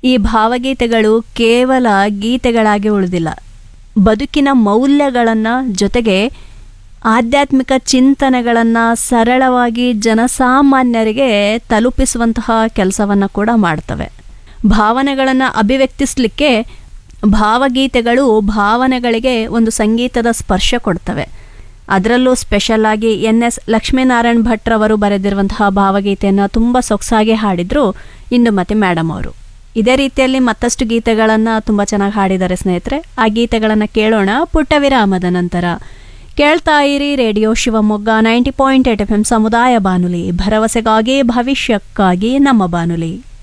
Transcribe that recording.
ಈ ಭಾವಗೀತೆಗಳು ಕೇವಲ ಗೀತೆಗಳಾಗಿ ಉಳಿದಿಲ್ಲ ಬದುಕಿನ ಮೌಲ್ಯಗಳನ್ನು ಜೊತೆಗೆ ಆಧ್ಯಾತ್ಮಿಕ ಚಿಂತನೆಗಳನ್ನು ಸರಳವಾಗಿ ಜನಸಾಮಾನ್ಯರಿಗೆ ತಲುಪಿಸುವಂತಹ ಕೆಲಸವನ್ನು ಕೂಡ ಮಾಡ್ತವೆ ಭಾವನೆಗಳನ್ನು ಅಭಿವ್ಯಕ್ತಿಸಲಿಕ್ಕೆ ಭಾವಗೀತೆಗಳು ಭಾವನೆಗಳಿಗೆ ಒಂದು ಸಂಗೀತದ ಸ್ಪರ್ಶ ಕೊಡ್ತವೆ ಅದರಲ್ಲೂ ಸ್ಪೆಷಲ್ ಆಗಿ ಎನ್ ಎಸ್ ಲಕ್ಷ್ಮೀನಾರಾಯಣ್ ಭಟ್ರವರು ಬರೆದಿರುವಂತಹ ಭಾವಗೀತೆಯನ್ನು ತುಂಬ ಸೊಗಸಾಗಿ ಹಾಡಿದ್ರು ಇಂದುಮತಿ ಮೇಡಮ್ ಅವರು ಇದೇ ರೀತಿಯಲ್ಲಿ ಮತ್ತಷ್ಟು ಗೀತೆಗಳನ್ನು ತುಂಬ ಚೆನ್ನಾಗಿ ಹಾಡಿದ್ದಾರೆ ಸ್ನೇಹಿತರೆ ಆ ಗೀತೆಗಳನ್ನು ಕೇಳೋಣ ಪುಟ್ಟ ವಿರಾಮದ ನಂತರ ಕೇಳ್ತಾ ಇರಿ radio Shivamogga ninety point eight F M ಸಮುದಾಯ ಬಾನುಲಿ ಭರವಸೆಗಾಗಿ ಭವಿಷ್ಯಕ್ಕಾಗಿ ನಮ್ಮ ಬಾನುಲಿ